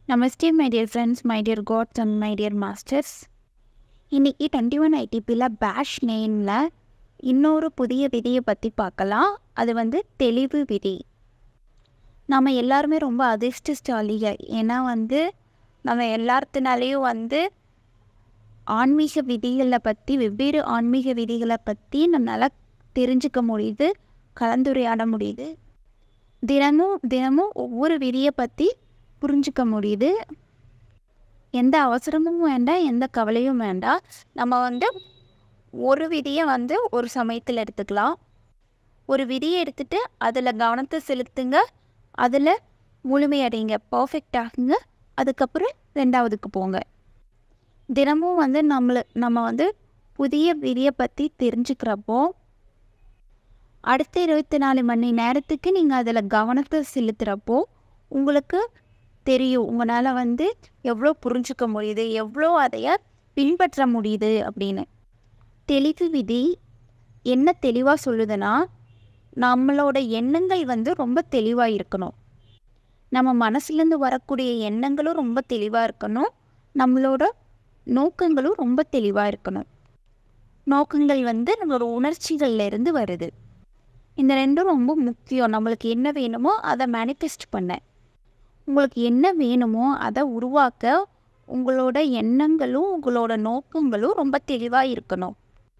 Namaste my dear friends my dear gods and my dear masters இன்றைக்கி twenty one ஐடிபியில் பேஷ் நேமில் இன்னொரு புதிய விதியை பற்றி பார்க்கலாம் அது வந்து தெளிவு விதி நம்ம எல்லாருமே ரொம்ப அதிர்ஷ்டசாலிகள் ஏன்னா வந்து நம்ம எல்லாத்தினாலேயும் வந்து ஆன்மீக விதிகளை பற்றி வெவ்வேறு ஆன்மீக விதிகளை பற்றி நம்மளால் தெரிஞ்சுக்க முடியுது கலந்துரையாட முடியுது தினமும் தினமும் ஒவ்வொரு விதியை பற்றி புரிஞ்சுக்க முடியுது எந்த அவசரமும் வேண்டாம் எந்த கவலையும் வேண்டாம் நம்ம வந்து ஒரு விதியை வந்து ஒரு சமயத்தில் எடுத்துக்கலாம் ஒரு விதியை எடுத்துட்டு அதில் கவனத்தை செலுத்துங்க அதில் முழுமையடைங்க பர்ஃபெக்ட் ஆகுங்க அதுக்கப்புறம் ரெண்டாவதுக்கு போங்க தினமும் வந்து நம்மளை நம்ம வந்து புதிய விதியை பற்றி தெரிஞ்சுக்கிறப்போ அடுத்த இருபத்தி நாலு மணி நேரத்துக்கு நீங்கள் அதில் கவனத்தை செலுத்துகிறப்போ உங்களுக்கு தெரியும் உங்களால் வந்து எவ்வளோ புரிஞ்சுக்க முடியுது எவ்வளோ அதைய பின்பற்ற முடியுது அப்படின்னு தெளிவு விதி என்ன தெளிவாக சொல்லுதுன்னா நம்மளோட எண்ணங்கள் வந்து ரொம்ப தெளிவாக இருக்கணும் நம்ம மனசுலேருந்து வரக்கூடிய எண்ணங்களும் ரொம்ப தெளிவாக இருக்கணும் நம்மளோட நோக்கங்களும் ரொம்ப தெளிவாக இருக்கணும் நோக்கங்கள் வந்து நம்மளோட உணர்ச்சிகள்ல இருந்து வருது இந்த ரெண்டும் ரொம்ப முக்கியம் நம்மளுக்கு என்ன வேணுமோ அதை மேனிஃபெஸ்ட் பண்ண உங்களுக்கு என்ன வேணுமோ அதை உருவாக்க உங்களோட எண்ணங்களும் உங்களோட நோக்கங்களும் ரொம்ப தெளிவாக இருக்கணும்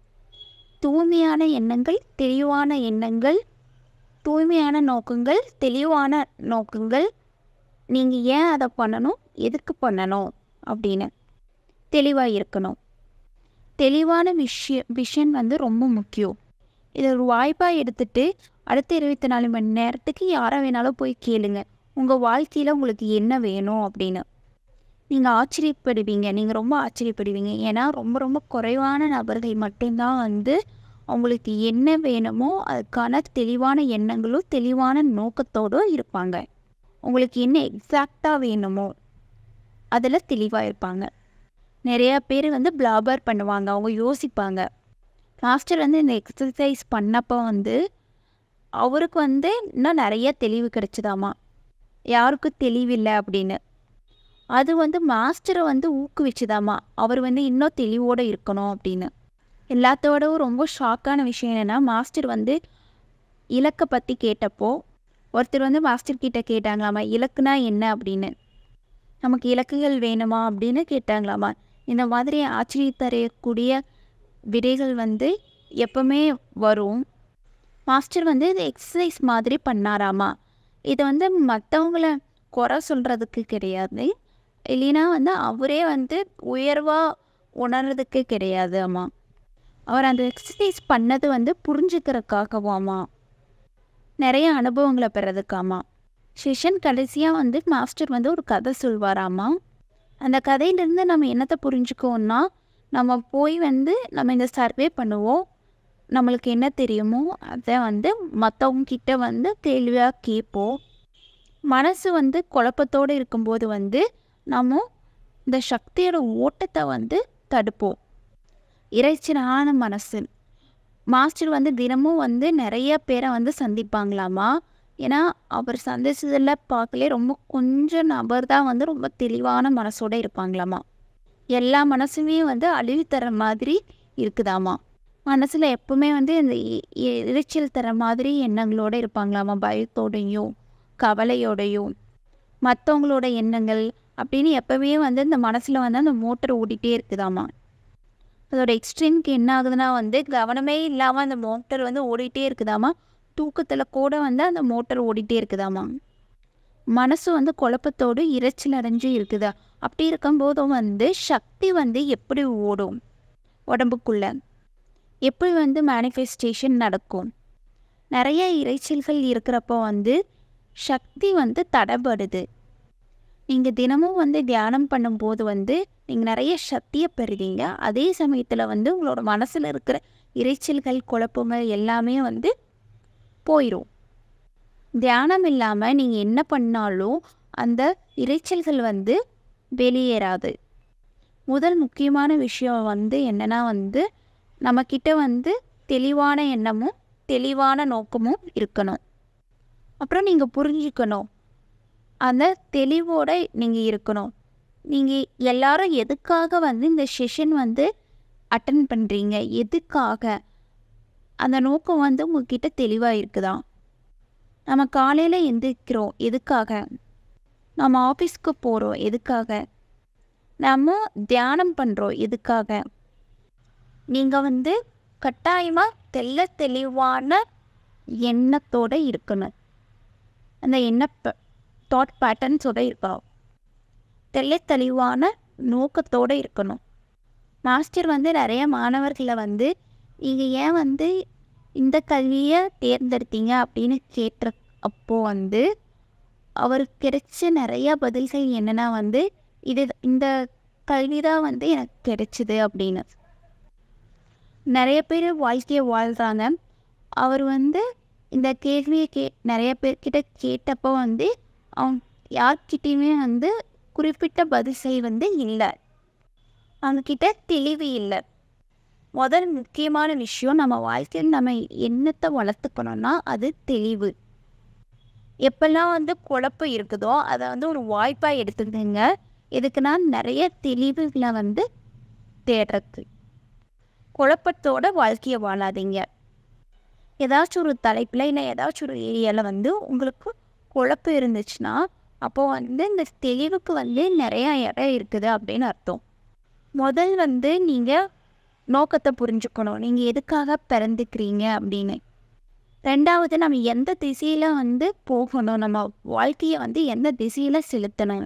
தூய்மையான எண்ணங்கள் தெளிவான எண்ணங்கள் தூய்மையான நோக்கங்கள் தெளிவான நோக்கங்கள் நீங்கள் ஏன் அதை பண்ணணும் எதுக்கு பண்ணணும் அப்படின்னு தெளிவாக இருக்கணும் தெளிவான விஷய விஷன் வந்து ரொம்ப முக்கியம் இதை ஒரு வாய்ப்பாக எடுத்துட்டு அடுத்த இருபத்தி நாலு மணி நேரத்துக்கு யாரை வேணாலும் போய் கேளுங்க உங்கள் வாழ்க்கையில் உங்களுக்கு என்ன வேணும் அப்படின்னு நீங்கள் ஆச்சரியப்படுவீங்க நீங்கள் ரொம்ப ஆச்சரியப்படுவீங்க ஏன்னா ரொம்ப ரொம்ப குறைவான நபர்கள் மட்டும்தான் வந்து அவங்களுக்கு என்ன வேணுமோ அதுக்கான தெளிவான எண்ணங்களும் தெளிவான நோக்கத்தோடும் இருப்பாங்க உங்களுக்கு என்ன எக்ஸாக்டாக வேணுமோ அதில் தெளிவாக இருப்பாங்க நிறையா பேர் வந்து பிளாபர் பண்ணுவாங்க அவங்க யோசிப்பாங்க மாஸ்டர் வந்து இந்த எக்ஸசைஸ் பண்ணப்போ வந்து அவருக்கு வந்து இன்னும் நிறைய தெளிவு கிடைச்சதாமா யாருக்கும் தெளிவில்லை அப்படின்னு அது வந்து மாஸ்டரை வந்து ஊக்குவிச்சுதாமா அவர் வந்து இன்னும் தெளிவோடு இருக்கணும் அப்படின்னு எல்லாத்தோடவும் ரொம்ப ஷாக்கான விஷயம் என்னென்னா மாஸ்டர் வந்து இலக்கை பற்றி கேட்டப்போ ஒருத்தர் வந்து மாஸ்டர் கிட்ட கேட்டாங்களாமா இலக்குனா என்ன அப்படின்னு நமக்கு இலக்குகள் வேணுமா அப்படின்னு கேட்டாங்களாமா இந்த மாதிரி ஆச்சரியத்தரையக்கூடிய விடைகள் வந்து எப்பவுமே வரும் மாஸ்டர் வந்து இது எக்ஸசைஸ் மாதிரி பண்ணாராமா இது வந்து மற்றவங்கள குறை சொல்கிறதுக்கு கிடையாது இல்லைன்னா வந்து அவரே வந்து உயர்வாக உணர்றதுக்கு கிடையாது அம்மா அவர் அந்த எக்ஸசைஸ் பண்ணது வந்து புரிஞ்சுக்கிறதுக்காகவாமா நிறைய அனுபவங்களை பெறதுக்காமா செஷன் கடைசியாக வந்து மாஸ்டர் வந்து ஒரு கதை சொல்வாராமா அந்த கதையிலேருந்து நம்ம என்னத்தை புரிஞ்சுக்கோன்னா நம்ம போய் வந்து நம்ம இந்த சர்வே பண்ணுவோம் நம்மளுக்கு என்ன தெரியுமோ அதை வந்து மற்றவங்க கிட்ட வந்து கேள்வியாக கேட்போம் மனசு வந்து குழப்பத்தோடு இருக்கும்போது வந்து நம்ம இந்த சக்தியோட ஓட்டத்தை வந்து தடுப்போம் இறைச்சலான மனசு மாஸ்டர் வந்து தினமும் வந்து நிறைய பேரை வந்து சந்திப்பாங்களாமா ஏன்னா அவர் சந்திச்சதில் பார்க்கலே ரொம்ப கொஞ்சம் நபர் தான் வந்து ரொம்ப தெளிவான மனசோடு இருப்பாங்களாமா எல்லா மனசுமே வந்து அழிவு தர மாதிரி இருக்குதாமா மனசில் எப்பவுமே வந்து இந்த இறைச்சல் தர மாதிரி எண்ணங்களோடு இருப்பாங்களாமா பயத்தோடையும் கவலையோடையும் மற்றவங்களோட எண்ணங்கள் அப்படின்னு எப்போவுமே வந்து இந்த மனசில் வந்து அந்த மோட்டர் ஓடிட்டே இருக்குதாமா அதோட எக்ஸ்ட்ரீம்க்கு என்ன ஆகுதுன்னா வந்து கவனமே இல்லாமல் அந்த மோட்டர் வந்து ஓடிட்டே இருக்குதாமா தூக்கத்தில் கூட வந்து அந்த மோட்டர் ஓடிட்டே இருக்குதாமா மனசு வந்து குழப்பத்தோடு இறைச்சல் அடைஞ்சு இருக்குதா அப்படி இருக்கும்போதும் வந்து சக்தி வந்து எப்படி ஓடும் உடம்புக்குள்ள எப்படி வந்து மேனிஃபெஸ்டேஷன் நடக்கும் நிறைய இறைச்சல்கள் இருக்கிறப்போ வந்து சக்தி வந்து தடைபடுது நீங்கள் தினமும் வந்து தியானம் பண்ணும்போது வந்து நீங்கள் நிறைய சக்தியை பெறுவீங்க அதே சமயத்தில் வந்து உங்களோட மனசில் இருக்கிற இறைச்சல்கள் குழப்பங்கள் எல்லாமே வந்து போயிடும் தியானம் இல்லாமல் நீங்கள் என்ன பண்ணாலும் அந்த இறைச்சல்கள் வந்து வெளியேறாது முதல் முக்கியமான விஷயம் வந்து என்னென்னா வந்து நம்மக்கிட்ட வந்து தெளிவான எண்ணமும் தெளிவான நோக்கமும் இருக்கணும் அப்புறம் நீங்கள் புரிஞ்சுக்கணும் அந்த தெளிவோடு நீங்கள் இருக்கணும் நீங்கள் எல்லாரும் எதுக்காக வந்து இந்த செஷன் வந்து அட்டன் பண்ணுறீங்க எதுக்காக அந்த நோக்கம் வந்து உங்ககிட்ட தெளிவாக இருக்குதா நம்ம காலையில் எந்திரிக்கிறோம் எதுக்காக நம்ம ஆஃபீஸ்க்கு போகிறோம் எதுக்காக நம்ம தியானம் பண்ணுறோம் எதுக்காக நீங்கள் வந்து கட்டாயமாக தெள்ள தெளிவான எண்ணத்தோடு இருக்கணும் அந்த எண்ண தாட் பேட்டர்ன்ஸோடு இருக்கணும் தெள்ள தெளிவான நோக்கத்தோடு இருக்கணும் மாஸ்டர் வந்து நிறைய மாணவர்களை வந்து நீங்கள் ஏன் வந்து இந்த கல்வியை தேர்ந்தெடுத்தீங்க அப்படின்னு கேட்ட அப்போ வந்து அவருக்கு கிடைச்ச நிறைய பதில்கள் என்னென்னா வந்து இது இந்த கல்வி தான் வந்து எனக்கு கிடைச்சிது அப்படின்னு நிறைய பேர் வாழ்க்கையை வாழ்கிறாங்க அவர் வந்து இந்த கேள்வியை கே நிறைய பேர்கிட்ட கேட்டப்போ வந்து அவங்க யார்கிட்டையுமே வந்து குறிப்பிட்ட பதில்கள் வந்து இல்லை அவங்கக்கிட்ட தெளிவு இல்லை முதல் முக்கியமான விஷயம் நம்ம வாழ்க்கையில் நம்ம எண்ணத்தை வளர்த்துக்கணும்னா அது தெளிவு எப்பெல்லாம் வந்து குழப்பம் இருக்குதோ அதை வந்து ஒரு வாய்ப்பாக எடுத்துக்கங்க எதுக்குன்னா நிறைய தெளிவுகளை வந்து தேடுறது குழப்பத்தோட வாழ்க்கையை வாழாதீங்க ஏதாச்சும் ஒரு தலைப்பில் இல்லை ஏதாச்சும் ஒரு ஏரியாவில் வந்து உங்களுக்கு குழப்பம் இருந்துச்சுன்னா அப்போது வந்து இந்த தெளிவுக்கு வந்து நிறையா இடம் இருக்குது அப்படின்னு அர்த்தம் முதல் வந்து நீங்கள் நோக்கத்தை புரிஞ்சுக்கணும் நீங்கள் எதுக்காக பிறந்துக்கிறீங்க அப்படின்னு ரெண்டாவது நம்ம எந்த திசையில் வந்து போகணும் நம்ம வாழ்க்கையை வந்து எந்த திசையில் செலுத்தணும்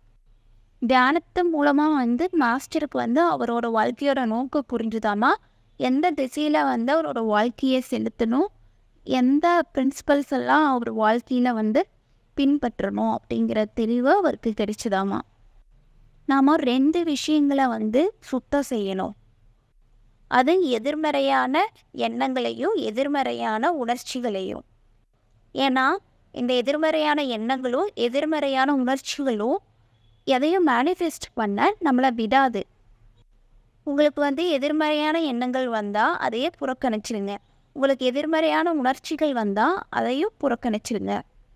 தியானத்து மூலமாக வந்து மாஸ்டருக்கு வந்து அவரோட வாழ்க்கையோட நோக்கம் புரிஞ்சுதாமா எந்த திசையில் வந்து அவரோட வாழ்க்கையை செலுத்தணும் எந்த பிரின்சிபல்ஸ் எல்லாம் அவர் வாழ்க்கையில் வந்து பின்பற்றணும் அப்படிங்கிற தெளிவு அவருக்கு கிடைச்சதாமா நாம் ரெண்டு விஷயங்களை வந்து சுத்தம் செய்யணும் அது எதிர்மறையான எண்ணங்களையும் எதிர்மறையான உணர்ச்சிகளையும் ஏன்னா இந்த எதிர்மறையான எண்ணங்களும் எதிர்மறையான உணர்ச்சிகளும் எதையும் மேனிஃபெஸ்ட் பண்ண நம்மளை விடாது உங்களுக்கு வந்து எதிர்மறையான எண்ணங்கள் வந்தால் அதையே புறக்கணிச்சிடுங்க உங்களுக்கு எதிர்மறையான உணர்ச்சிகள் வந்தால் அதையும் புறக்கணிச்சிடுங்க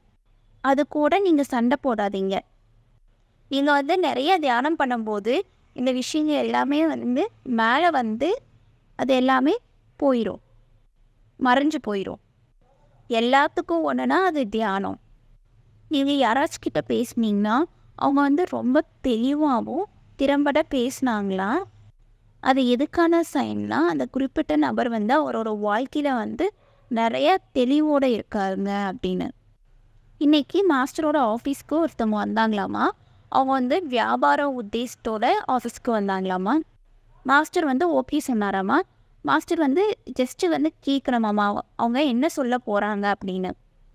அது கூட நீங்கள் சண்டை போடாதீங்க நீங்கள் வந்து நிறைய தியானம் பண்ணும்போது இந்த விஷயங்கள் எல்லாமே வந்து மேலே வந்து அது எல்லாமே போயிடும் மறைஞ்சு போயிடும் எல்லாத்துக்கும் ஒன்றுனா அது தியானம் நீங்கள் யாராச்சும் கிட்ட பேசுனீங்கன்னா அவங்க வந்து ரொம்ப தெளிவாகவும் திறம்பட பேசுனாங்களா அது எதுக்கான சைன்னா அந்த குறிப்பிட்ட நபர் வந்து அவரோட வாழ்க்கையில் வந்து நிறைய தெளிவோடு இருக்காருங்க அப்படின்னு இன்றைக்கி மாஸ்டரோட ஆஃபீஸ்க்கு ஒருத்தவங்க வந்தாங்களாமா அவங்க வந்து வியாபார உத்தேசத்தோட ஆஃபீஸ்க்கு வந்தாங்களாமா மாஸ்டர் வந்து ஓகே சொன்னாராமா மாஸ்டர் வந்து ஜஸ்ட்டு வந்து கேட்கணுமாமா அவங்க என்ன சொல்ல போகிறாங்க அப்படின்னு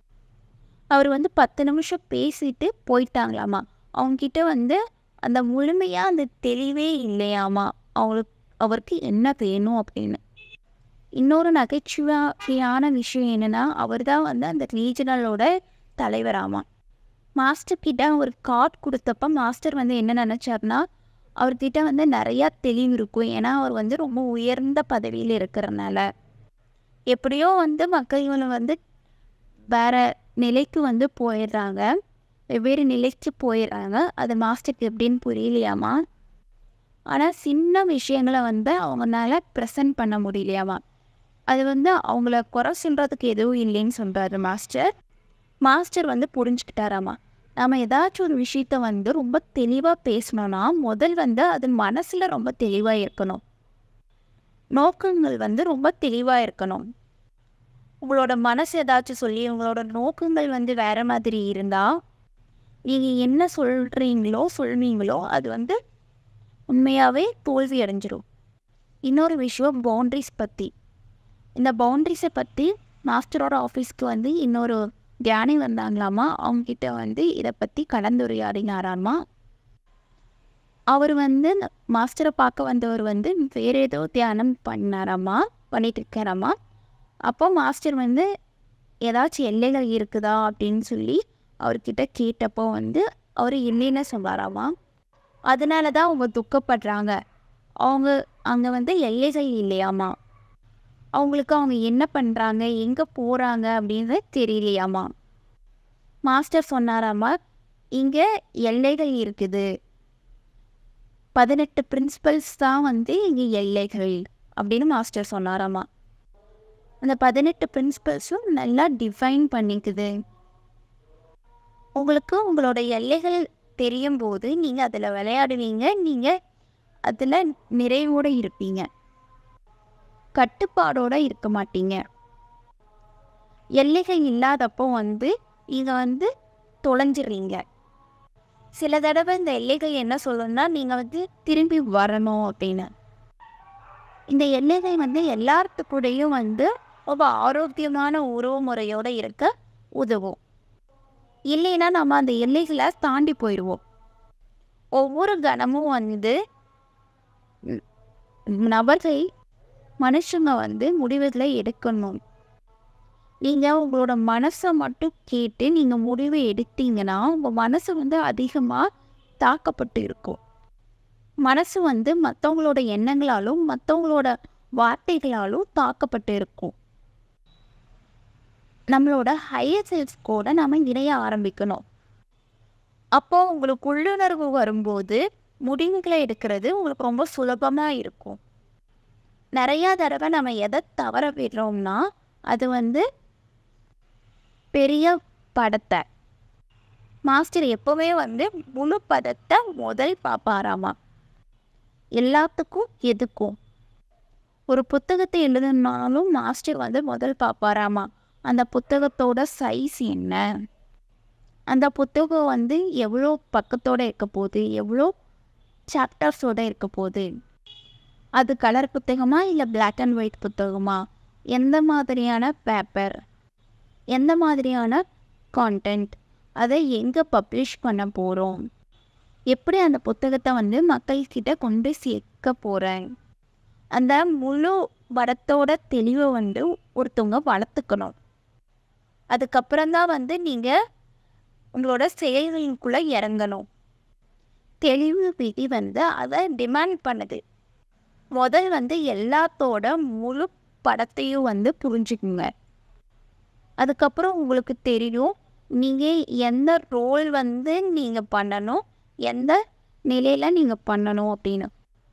அவர் வந்து பத்து நிமிஷம் பேசிட்டு போயிட்டாங்களாமா அவங்கக்கிட்ட வந்து அந்த முழுமையாக அந்த தெளிவே இல்லையாமா அவங்களுக்கு அவருக்கு என்ன வேணும் அப்படின்னு இன்னொரு நகைச்சுவையான விஷயம் என்னென்னா அவர் தான் வந்து அந்த ரீஜனலோட தலைவராமா மாஸ்டர் கிட்ட ஒரு கார்டு கொடுத்தப்ப மாஸ்டர் வந்து என்ன நினச்சார்னா அவர்கிட்ட வந்து நிறையா தெளிவு இருக்கும் ஏன்னா அவர் வந்து ரொம்ப உயர்ந்த பதவியில் இருக்கிறனால எப்படியோ வந்து மக்கள் வந்து வேற நிலைக்கு வந்து போயிடுறாங்க வெவ்வேறு நிலைக்கு போயிடுறாங்க அது மாஸ்டருக்கு எப்படின்னு புரியலையாமா ஆனால் சின்ன விஷயங்களை வந்து அவங்களால ப்ரெசன்ட் பண்ண முடியலையாமா அது வந்து அவங்கள குறை சொல்கிறதுக்கு எதுவும் இல்லைன்னு சொல்கிறாரு மாஸ்டர் மாஸ்டர் வந்து புரிஞ்சுக்கிட்டாராமா நம்ம ஏதாச்சும் ஒரு விஷயத்த வந்து ரொம்ப தெளிவாக பேசணும்னா முதல் வந்து அது மனசில் ரொம்ப தெளிவாக இருக்கணும் நோக்கங்கள் வந்து ரொம்ப தெளிவாக இருக்கணும் உங்களோட மனசு ஏதாச்சும் சொல்லி உங்களோட நோக்கங்கள் வந்து வேறு மாதிரி இருந்தால் நீங்கள் என்ன சொல்கிறீங்களோ சொல்வீங்களோ அது வந்து உண்மையாகவே தோல்வி அடைஞ்சிடும் இன்னொரு விஷயம் பவுண்ட்ரிஸ் பற்றி இந்த பவுண்ட்ரிஸை பற்றி மாஸ்டரோட ஆஃபீஸ்க்கு வந்து இன்னொரு தியானி வந்தாங்களாமா அவங்கக்கிட்ட வந்து இதை பற்றி கலந்துரையாடினாராமா அவர் வந்து மாஸ்டரை பார்க்க வந்தவர் வந்து வேறு ஏதோ தியானம் பண்ணாராமா பண்ணிட்டு இருக்காராமா அப்போ மாஸ்டர் வந்து ஏதாச்சும் எல்லைகள் இருக்குதா அப்படின்னு சொல்லி அவர்கிட்ட கேட்டப்போ வந்து அவர் இல்லைன்னு சொன்னாராமா அதனால தான் அவங்க துக்கப்படுறாங்க அவங்க அங்கே வந்து எல்லைகள் இல்லையாமா அவங்களுக்கு அவங்க என்ன பண்ணுறாங்க எங்கே போகிறாங்க அப்படின்றது தெரியலையாமா மாஸ்டர் சொன்னாராமா இங்கே எல்லைகள் இருக்குது பதினெட்டு பிரின்சிபல்ஸ் தான் வந்து இங்கே எல்லைகள் அப்படின்னு மாஸ்டர் சொன்னாராமா அந்த பதினெட்டு பிரின்சிபல்ஸும் நல்லா டிஃபைன் பண்ணிக்குது உங்களுக்கு உங்களோட எல்லைகள் தெரியும் போது நீங்கள் அதில் விளையாடுவீங்க நீங்கள் அதில் நிறைவோடு இருப்பீங்க கட்டுப்பாடோடு இருக்க மாட்டீங்க எல்லைகள் இல்லாதப்போ வந்து இதை வந்து தொலைஞ்சிடுறீங்க சில தடவை இந்த எல்லைகள் என்ன சொல்லணும்னா நீங்கள் வந்து திரும்பி வரணும் அப்படின்னு இந்த எல்லைகள் வந்து எல்லாத்துக்கூடையும் வந்து ரொம்ப ஆரோக்கியமான உறவு முறையோடு இருக்க உதவும் இல்லைன்னா நம்ம அந்த எல்லைகளை தாண்டி போயிடுவோம் ஒவ்வொரு கணமும் வந்து ம், நபர்கள் மனுஷங்க வந்து முடிவுகளை எடுக்கணும் நீங்கள் உங்களோட மனசை மட்டும் கேட்டு நீங்கள் முடிவு எடுத்தீங்கன்னா உங்கள் மனசு வந்து அதிகமாக தாக்கப்பட்டு இருக்கும் மனசு வந்து மற்றவங்களோட எண்ணங்களாலும் மற்றவங்களோட வார்த்தைகளாலும் தாக்கப்பட்டு இருக்கும் நம்மளோட ஹையர் செல்ஸ் கூட நம்ம இணைய ஆரம்பிக்கணும் அப்போ உங்களுக்கு உள்ளுணர்வு வரும்போது முடிவுகளை எடுக்கிறது உங்களுக்கு ரொம்ப சுலபமாக இருக்கும் நிறையா தடவை நம்ம எதை தவற விடுறோம்னா அது வந்து பெரிய படத்தை மாஸ்டர் எப்போவுமே வந்து முழு படத்தை முதல் பார்ப்பாராமா எல்லாத்துக்கும் எதுக்கும் ஒரு புத்தகத்தை எழுதுனாலும் மாஸ்டர் வந்து முதல் பார்ப்பாராமா அந்த புத்தகத்தோட சைஸ் என்ன அந்த புத்தகம் வந்து எவ்வளோ பக்கத்தோடு இருக்க போகுது எவ்வளோ சாப்டர்ஸோடு இருக்க போகுது அது கலர் புத்தகமா இல்லை Black அண்ட் ஒயிட் புத்தகமா எந்த மாதிரியான பேப்பர் எந்த மாதிரியான கான்டென்ட் அதை எங்கே பப்ளிஷ் பண்ண போகிறோம் எப்படி அந்த புத்தகத்தை வந்து மக்கள்கிட்ட கொண்டு சேர்க்க போகிறேன் அந்த முழு படத்தோட தெளிவை வந்து ஒருத்தவங்க வளர்த்துக்கணும் அதுக்கப்புறம் தான் வந்து நீங்கள் உங்களோட செயல்களுக்குள்ளே இறங்கணும் தெளிவு விதி வந்து அதை டிமாண்ட் பண்ணுது முதல் வந்து எல்லாத்தோட முழு படத்தையும் வந்து புரிஞ்சுக்குங்க அதுக்கப்புறம் உங்களுக்கு தெரியும் நீங்கள் எந்த ரோல் வந்து நீங்கள் பண்ணணும் எந்த நிலையில் நீங்கள் பண்ணணும் அப்படின்னு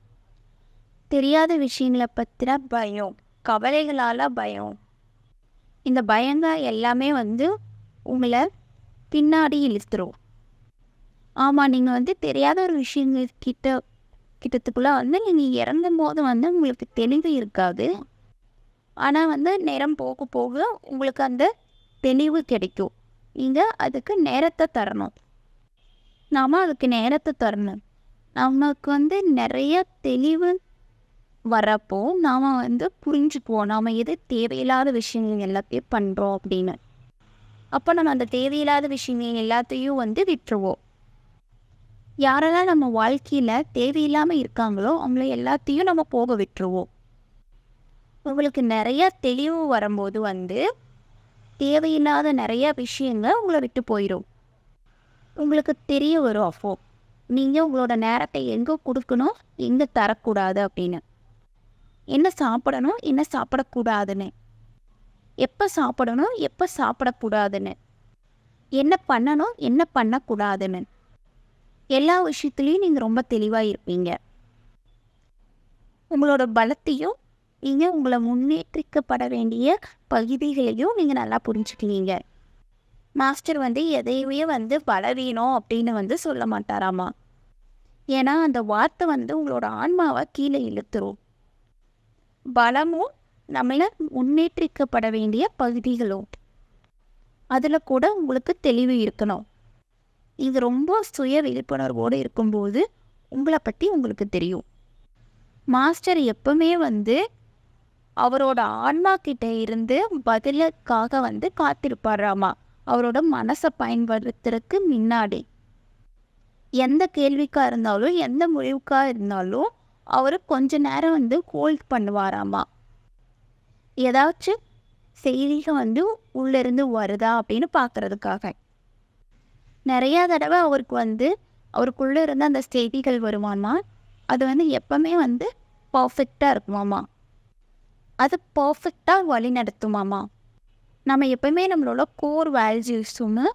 தெரியாத விஷயங்களை பற்றின பயம் கவலைகளால் பயம் இந்த பயங்க எல்லாமே வந்து உங்களை பின்னாடி இழுத்துரும் ஆமாம் நீங்கள் வந்து தெரியாத ஒரு விஷயங்கள் கிட்ட கிட்டத்துக்குள்ளே வந்து நீங்கள் இறங்கும் போது வந்து உங்களுக்கு தெளிவு இருக்காது ஆனால் வந்து நேரம் போக போக உங்களுக்கு அந்த தெளிவு கிடைக்கும் நீங்கள் அதுக்கு நேரத்தை தரணும் நாம் அதுக்கு நேரத்தை தரணும் நமக்கு வந்து நிறைய தெளிவு வரப்போ நாம் வந்து புரிஞ்சுக்குவோம் நாம் எது தேவையில்லாத விஷயங்கள் எல்லாத்தையும் பண்ணுறோம் அப்படின்னு அப்போ நம்ம அந்த தேவையில்லாத விஷயங்கள் எல்லாத்தையும் வந்து விட்டுருவோம் யாரெல்லாம் நம்ம வாழ்க்கையில் தேவையில்லாமல் இருக்காங்களோ அவங்கள எல்லாத்தையும் நம்ம போக விட்டுருவோம் உங்களுக்கு நிறைய தெளிவு வரும்போது வந்து தேவையில்லாத நிறைய விஷயங்கள் உங்களை விட்டு போயிடும் உங்களுக்கு தெரிய வரும் அப்போ நீங்கள் உங்களோட நேரத்தை எங்கே கொடுக்கணும் எங்கே தரக்கூடாது அப்படின்னு என்ன சாப்பிடணும் என்ன சாப்பிடக்கூடாதுன்னு எப்போ சாப்பிடணும் எப்போ சாப்பிடக்கூடாதுன்னு என்ன பண்ணணும் என்ன பண்ணக்கூடாதுன்னு எல்லா விஷயத்துலேயும் நீங்கள் ரொம்ப தெளிவாக இருப்பீங்க உங்களோட பலத்தையும் நீங்கள் உங்களை முன்னேற்றிக்கப்பட வேண்டிய பகுதிகளையும் நீங்கள் நல்லா புரிஞ்சுக்குவீங்க மாஸ்டர் வந்து எதையுமே வந்து பலவீனம் அப்படின்னு வந்து சொல்ல மாட்டாராமா ஏன்னா அந்த வார்த்தை வந்து உங்களோட ஆன்மாவை கீழே இழுத்துரும் பலமும் நம்மளை முன்னேற்றிக்கப்பட வேண்டிய பகுதிகளும் அதில் கூட உங்களுக்கு தெளிவு இருக்கணும் இது ரொம்ப சுய விழிப்புணர்வோடு இருக்கும்போது உங்களை பற்றி உங்களுக்கு தெரியும் மாஸ்டர் எப்பவுமே வந்து அவரோட ஆன்மா கிட்ட இருந்து பதிலுக்காக வந்து காத்திருப்பாராமா அவரோட மனசை பயன்படுத்துறதுக்கு முன்னாடி எந்த கேள்விக்காக இருந்தாலும் எந்த முடிவுக்காக இருந்தாலும் அவர் கொஞ்ச நேரம் வந்து ஹோல்ட் பண்ணுவாராமா ஏதாச்சும் செய்திகள் வந்து உள்ளிருந்து வருதா அப்படின்னு பார்க்கறதுக்காக நிறையா தடவை அவருக்கு வந்து அவருக்குள்ளே இருந்து அந்த செய்திகள் வருமானா அது வந்து எப்பவுமே வந்து பர்ஃபெக்டாக இருக்குமாமா அது பர்ஃபெக்டாக வழி நடத்துமாமா நம்ம எப்பவுமே நம்மளோட கோர் வேல்யூஸும்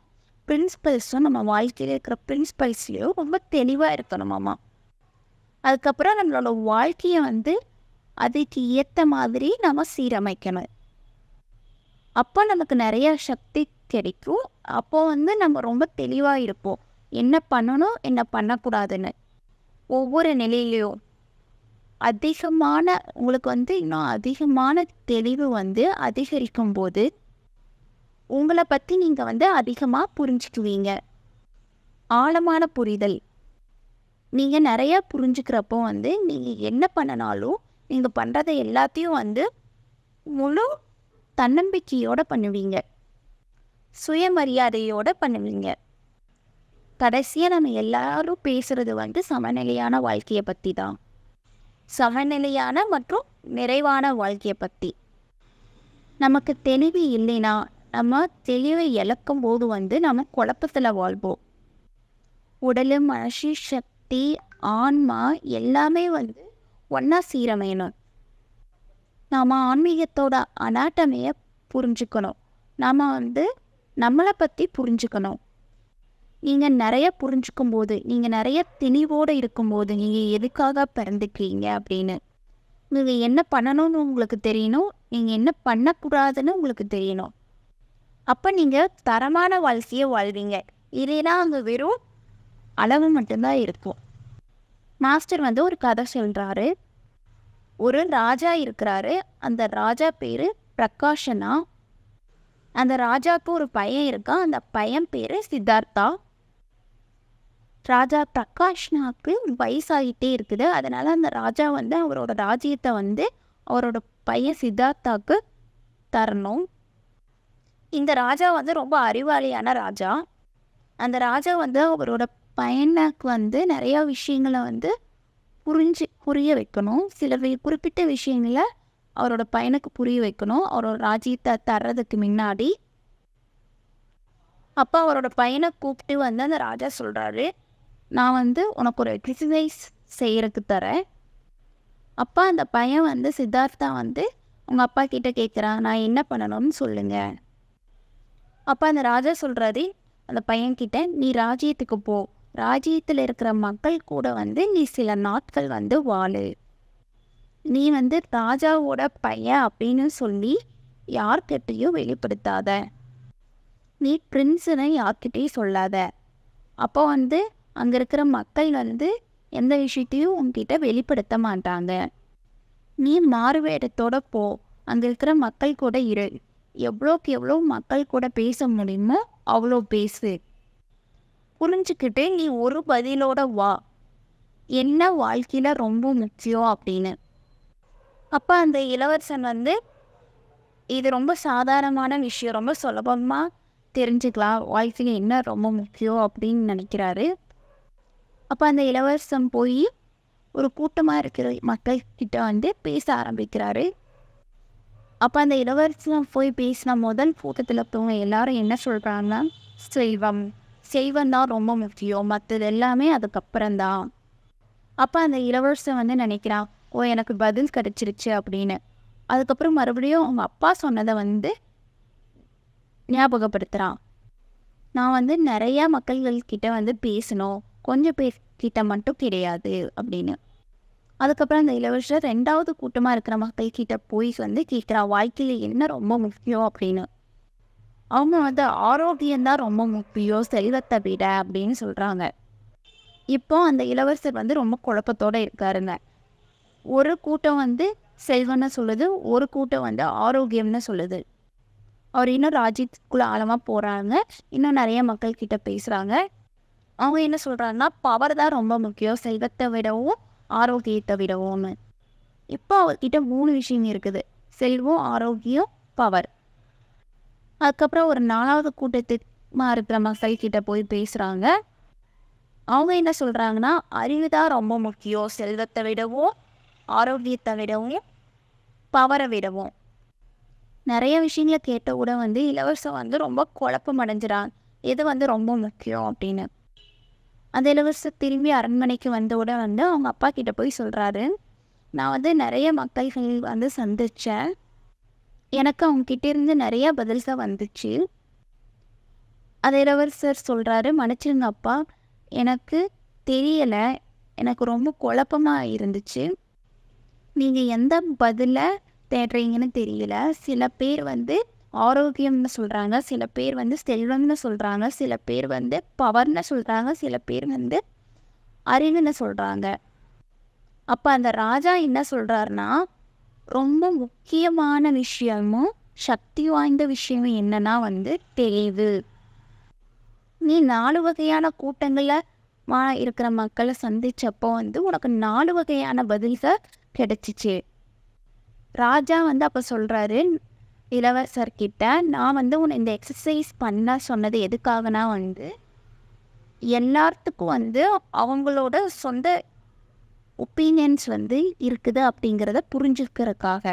பிரின்சிபல்ஸும் நம்ம வாழ்க்கையில் இருக்கிற பிரின்சிபல்ஸ்லேயும் ரொம்ப தெளிவாக இருக்கணுமாம்மா அதுக்கப்புறம் நம்மளோட வாழ்க்கையை வந்து அதுக்கு ஏற்ற மாதிரி நம்ம சீரமைக்கணும் அப்போ நமக்கு நிறைய சக்தி கிடைக்கும் அப்போ வந்து நம்ம ரொம்ப தெளிவாக இருப்போம் என்ன பண்ணணும் என்ன பண்ணக்கூடாதுன்னு ஒவ்வொரு நிலையிலையும் அதிகமான உங்களுக்கு வந்து இன்னும் அதிகமான தெளிவு வந்து அதிகரிக்கும் போது உங்களை பற்றி நீங்கள் வந்து அதிகமாக புரிஞ்சுக்குவீங்க ஆழமான புரிதல் நீங்கள் நிறைய புரிஞ்சுக்கிறப்போ வந்து நீங்கள் என்ன பண்ணினாலும் நீங்கள் பண்ணுறதை எல்லாத்தையும் வந்து முழு தன்னம்பிக்கையோடு பண்ணுவீங்க சுயமரியாதையோடு பண்ணுவீங்க கடைசியாக நம்ம எல்லாரும் பேசுகிறது வந்து சமநிலையான வாழ்க்கையை பற்றி தான் சமநிலையான மற்றும் நிறைவான வாழ்க்கையை பற்றி நமக்கு தெளிவு இல்லைன்னா நம்ம தெளிவை இழக்கும் போது வந்து நம்ம குழப்பத்தில் வாழ்வோம் உடல் மனசு சக்தி ஆன்மா எல்லாமே வந்து ஒன்றா சீரமையணும் நாம் ஆன்மீகத்தோட அனாட்டமையை புரிஞ்சுக்கணும் நாம் வந்து நம்மளை பற்றி புரிஞ்சுக்கணும் நீங்கள் நிறைய புரிஞ்சுக்கும் போது நீங்கள் நிறைய தெளிவோடு இருக்கும்போது நீங்கள் எதுக்காக பிறந்துக்கிறீங்க அப்படின்னு நீங்கள் என்ன பண்ணணும்னு உங்களுக்கு தெரியணும் நீங்கள் என்ன பண்ணக்கூடாதுன்னு உங்களுக்கு தெரியணும் அப்போ நீங்கள் தரமான வாழ்க்கையை வாழ்வீங்க இல்லைன்னா அங்கே வெறும் அளவு மட்டும்தான் இருக்கும் மாஸ்டர் வந்து ஒரு கதை சொல்கிறாரு ஒரு ராஜா இருக்கிறாரு அந்த ராஜா பேர் பிரகாஷனா அந்த ராஜாவுக்கு ஒரு பையன் இருக்கான் அந்த பையன் பேர் சித்தார்த்தா ராஜா பிரகாஷ்னாக்கு வயசாகிட்டே இருக்குது அதனால் அந்த ராஜா வந்து அவரோட ராஜ்யத்தை வந்து அவரோட பையன் சித்தார்த்தாக்கு தரணும் இந்த ராஜா வந்து ரொம்ப அறிவாளியான ராஜா அந்த ராஜா வந்து அவரோட பையனுக்கு வந்து நிறையா விஷயங்களை வந்து புரிஞ்சு புரிய வைக்கணும் சில வி- குறிப்பிட்ட விஷயங்களை அவரோட பையனுக்கு புரிய வைக்கணும் அவரோட ராஜ்யத்தை தர்றதுக்கு முன்னாடி அப்போ அவரோட பையனை கூப்பிட்டு வந்து அந்த ராஜா சொல்கிறாரு நான் வந்து உனக்கு ஒரு எக்ஸசைஸ் செய்யறதுக்கு தரேன் அப்பா அந்த பையன் வந்து சித்தார்த்தா வந்து உங்கள் அப்பா கிட்ட கேட்குறான் நான் என்ன பண்ணணும்னு சொல்லுங்க அப்போ அந்த ராஜா சொல்கிறாரு அந்த பையன்கிட்ட நீ ராஜ்யத்துக்கு போ ராஜ்யத்தில் இருக்கிற மக்கள் கூட வந்து நீ சில நாட்கள் வந்து வாழு நீ வந்து ராஜாவோட பையன் அப்படின்னு சொல்லி யார்கிட்டயும் வெளிப்படுத்தாத நீ பிரின்ஸுன்னு யார்கிட்டயும் சொல்லாத அப்போ வந்து அங்கே இருக்கிற மக்கள் வந்து எந்த விஷயத்தையும் உன்கிட்ட வெளிப்படுத்த மாட்டாங்க நீ மாறுவேடத்தோட போ அங்கே இருக்கிற மக்கள் கூட இரு எவ்வளோக்கு எவ்வளோ மக்கள் கூட பேச முடியுமோ அவ்வளோ பேசு புரிஞ்சுக்கிட்டு நீ ஒரு பதிலோட வா என்ன வாழ்க்கையில் ரொம்ப முக்கியம் அப்படின்னு அப்போ அந்த இளவரசன் வந்து இது ரொம்ப சாதாரணமான விஷயம் ரொம்ப சுலபமாக தெரிஞ்சுக்கலாம் வாழ்க்கையில் என்ன ரொம்ப முக்கியம் அப்படின்னு நினைக்கிறாரு அப்போ அந்த இளவரசன் போய் ஒரு கூட்டமாக இருக்கிற மக்கள் கிட்ட வந்து பேச ஆரம்பிக்கிறாரு அப்போ அந்த இளவரசன் போய் பேசின முதல் கூட்டத்தில் இருக்கவங்க எல்லாரும் என்ன சொல்கிறாங்கன்னா செல்வம் செல்வம் தான் ரொம்ப முக்கியம் மற்றது எல்லாமே அதுக்கப்புறம்தான் அப்போ அந்த இளவரசன் வந்து நினைக்கிறான் ஓ எனக்கு பதில் கிடச்சிருச்சு அப்படின்னு அதுக்கப்புறம் மறுபடியும் அவங்க அப்பா சொன்னதை வந்து ஞாபகப்படுத்துகிறான் நான் வந்து நிறையா மக்கள்கள் கிட்ட வந்து பேசணும் கொஞ்சம் பேர் கிட்ட மட்டும் கிடையாது அப்படின்னு அதுக்கப்புறம் அந்த இளவரசர் ரெண்டாவது கூட்டமாக இருக்கிற மக்கள் கிட்ட போய் வந்து கேட்குறா வாழ்க்கையில் என்ன ரொம்ப முக்கியம் அப்படின்னு அவங்க வந்து ஆரோக்கியம்தான் ரொம்ப முக்கியம் செல்வத்தை விட அப்படின்னு சொல்கிறாங்க இப்போ அந்த இளவரசர் வந்து ரொம்ப குழப்பத்தோடு இருக்காருங்க ஒரு கூட்டம் வந்து செல்வம்னு சொல்லுது ஒரு கூட்டம் வந்து ஆரோக்கியம்னு சொல்லுது அவர் இன்னும் ராஜ்யத்துக்குள்ளே ஆழமாக போகிறாங்க இன்னும் நிறைய மக்கள் கிட்ட பேசுகிறாங்க அவங்க என்ன சொல்கிறாங்கன்னா பவர் தான் ரொம்ப முக்கியம் செல்வத்தை விடவும் ஆரோக்கியத்தை விடவும்னு இப்போ அவர்கிட்ட மூணு விஷயம் இருக்குது செல்வம் ஆரோக்கியம் பவர் அதுக்கப்புறம் ஒரு நாலாவது கூட்டத்துமா இருக்கிற மக்கள் கிட்ட போய் பேசுகிறாங்க அவங்க என்ன சொல்கிறாங்கன்னா அறிவு தான் ரொம்ப முக்கியம் செல்வத்தை விடவும் ஆரோக்கியத்தை விடவும் பவரை விடவும் நிறைய விஷயங்களை கேட்ட கூட வந்து இளவரசன் வந்து ரொம்ப குழப்பம் அடைஞ்சிடான் எது வந்து ரொம்ப முக்கியம் அப்படின்னு அந்த இளவரசர் திரும்பி அரண்மனைக்கு வந்தவுட வந்து அவங்க அப்பா கிட்ட போய் சொல்கிறாரு நான் வந்து நிறைய மக்கள்கள் வந்து சந்தித்தேன் எனக்கு அவங்க கிட்ட இருந்து நிறைய பதில்கள் வந்துச்சு அது இளவரசர் சொல்கிறாரு மன்னிச்சிருங்க அப்பா எனக்கு தெரியலை எனக்கு ரொம்ப குழப்பமாக இருந்துச்சு நீங்கள் எந்த பதிலை தேடுறீங்கன்னு தெரியல சில பேர் வந்து ஆரோக்கியம்னு சொல்கிறாங்க சில பேர் வந்து செல்வம்னு சொல்கிறாங்க சில பேர் வந்து பவர்னு சொல்கிறாங்க சில பேர் வந்து அறிவுன்னு சொல்கிறாங்க அப்போ அந்த ராஜா என்ன சொல்கிறாருன்னா ரொம்ப முக்கியமான விஷயமும் சக்தி வாய்ந்த விஷயமும் என்னன்னா வந்து தெளிவு நீ நாலு வகையான கூட்டங்களில் மா இருக்கிற மக்களை சந்திச்சப்போ வந்து உனக்கு நாலு வகையான பதில்கள் கிடைச்சிச்சு ராஜா வந்து அப்போ சொல்கிறாரு இளவரசர்கிட்ட நான் வந்து உன்னை இந்த எக்ஸசைஸ் பண்ண சொன்னது எதுக்காகனா வந்து எல்லாத்துக்கும் வந்து அவங்களோட சொந்த ஒப்பீனியன்ஸ் வந்து இருக்குது அப்படிங்கிறத புரிஞ்சுக்கிறதுக்காக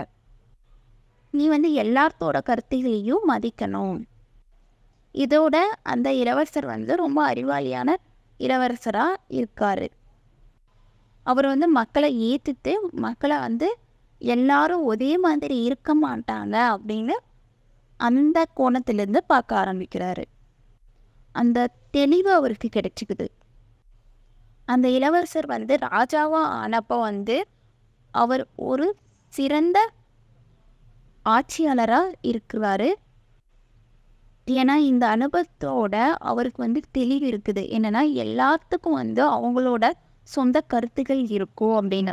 நீ வந்து எல்லாத்தோட கருத்துகளையும் மதிக்கணும் இதோட அந்த இளவரசர் வந்து ரொம்ப அறிவாளியான இளவரசராக இருக்கார் அவர் வந்து மக்களை ஏற்றுட்டு மக்களை வந்து எல்லாரும் ஒரே மாதிரி இருக்க மாட்டாங்க அப்படின்னு அந்த கோணத்திலேருந்து பார்க்க ஆரம்பிக்கிறாரு அந்த தெளிவு அவருக்கு கிடைச்சிக்குது அந்த இளவரசர் வந்து ராஜாவாக ஆனப்போ வந்து அவர் ஒரு சிறந்த ஆட்சியாளராக இருக்கிறாரு ஏன்னா இந்த அனுபவத்தோட அவருக்கு வந்து தெளிவு இருக்குது என்னன்னா எல்லாத்துக்கும் வந்து அவங்களோட சொந்த கருத்துக்கள் இருக்கும் அப்படின்னு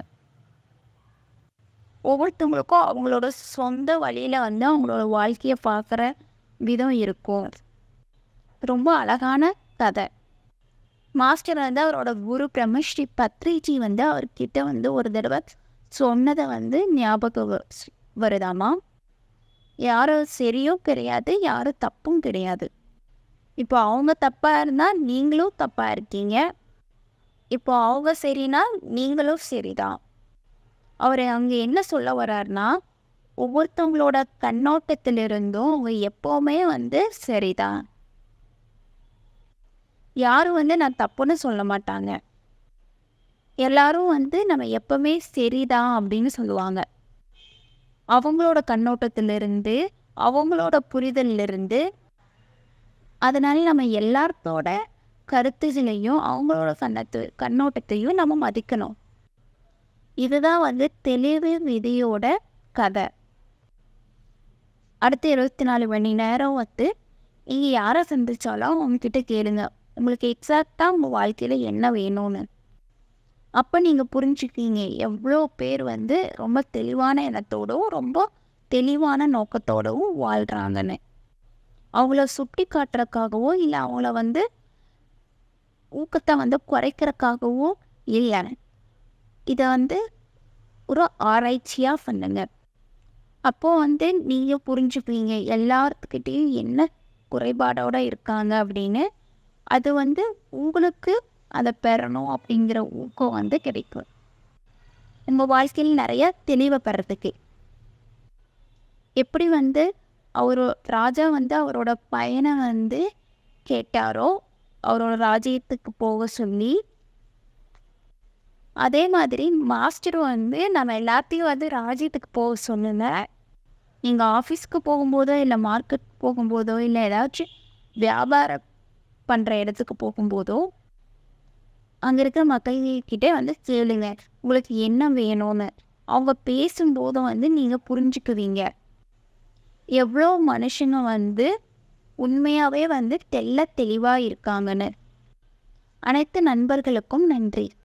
ஒவ்வொருத்தவங்களுக்கும் அவங்களோட சொந்த வழியில் வந்து அவங்களோட வாழ்க்கையை பார்க்குற விதம் இருக்கும் ரொம்ப அழகான கதை மாஸ்டர் வந்து அவரோட குரு பிரம்மஸ்ரீ பத்ரிஜி வந்து அவர்கிட்ட வந்து ஒரு தடவை சொன்னதை வந்து ஞாபகம் வ- வருதாமா யாரும் சரியும் கிடையாது யாரும் தப்பும் கிடையாது இப்போ அவங்க தப்பாக இருந்தால் நீங்களும் தப்பாக இருக்கீங்க இப்போ அவங்க சரினா நீங்களும் சரிதான் அவர் அங்கே என்ன சொல்ல வர்றாருன்னா ஒவ்வொருத்தவங்களோட கண்ணோட்டத்திலிருந்தும் அவங்க எப்போவுமே வந்து சரிதான் யாரும் வந்து நான் தப்புன்னு சொல்ல மாட்டாங்க எல்லாரும் வந்து நம்ம எப்பவுமே சரிதான் அப்படின்னு சொல்லுவாங்க அவங்களோட கண்ணோட்டத்திலிருந்து அவங்களோட புரிதலிருந்து அதனால நம்ம எல்லாத்தோட கருத்துகளையும் அவங்களோட கண்ணத்து கண்ணோட்டத்தையும் நம்ம மதிக்கணும் இதுதான் வந்து தெளிவு விதியோட கதை அடுத்த இருபத்தி நாலு மணி நேரம் வந்து நீங்கள் யாரை சந்திச்சாலும் அவங்கக்கிட்ட கேளுங்க உங்களுக்கு எக்ஸாக்டாக உங்கள் வாழ்க்கையில் என்ன வேணும்னு அப்போ நீங்கள் புரிஞ்சுக்கீங்க எவ்வளோ பேர் வந்து ரொம்ப தெளிவான எண்ணத்தோடவும் ரொம்ப தெளிவான நோக்கத்தோடவும் வாழ்கிறாங்கன்னு அவங்கள சுட்டி காட்டுறதுக்காகவோ இல்லை அவங்கள வந்து ஊக்கத்தை வந்து குறைக்கிறதுக்காகவோ இல்லை இதை வந்து ஒரு ஆராய்ச்சியாக பண்ணுங்க அப்போது வந்து நீங்கள் புரிஞ்சுப்பீங்க எல்லாத்துக்கிட்டேயும் என்ன குறைபாடோட இருக்காங்க அப்படின்னு அது வந்து உங்களுக்கு அதை பெறணும் அப்படிங்கிற ஊக்கம் வந்து கிடைக்கும் உங்கள் வாழ்க்கையில் நிறைய தெளிவை பெறதுக்கு எப்படி வந்து அவர் ராஜா வந்து அவரோட பையனை வந்து கேட்டாரோ அவரோட ராஜ்யத்துக்கு போக சொல்லி அதே மாதிரி மாஸ்டர் வந்து நம்ம எல்லாத்தையும் வந்து ராஜ்யத்துக்கு போக சொன்னல நீங்கள் ஆஃபீஸ்க்கு போகும்போதோ இல்லை மார்க்கெட் போகும்போதோ இல்லை ஏதாச்சும் வியாபாரம் பண்ணுற இடத்துக்கு போகும்போதோ அங்கே இருக்கிற மக்கள்கிட்ட வந்து கேளுங்க உங்களுக்கு என்ன வேணும்னு அவங்க பேசும்போதும் வந்து நீங்கள் புரிஞ்சுக்குவீங்க எவ்வளோ மனுஷங்க வந்து உண்மையாகவே வந்து தெள்ள தெளிவாக இருக்காங்கன்னு அனைத்து நண்பர்களுக்கும் நன்றி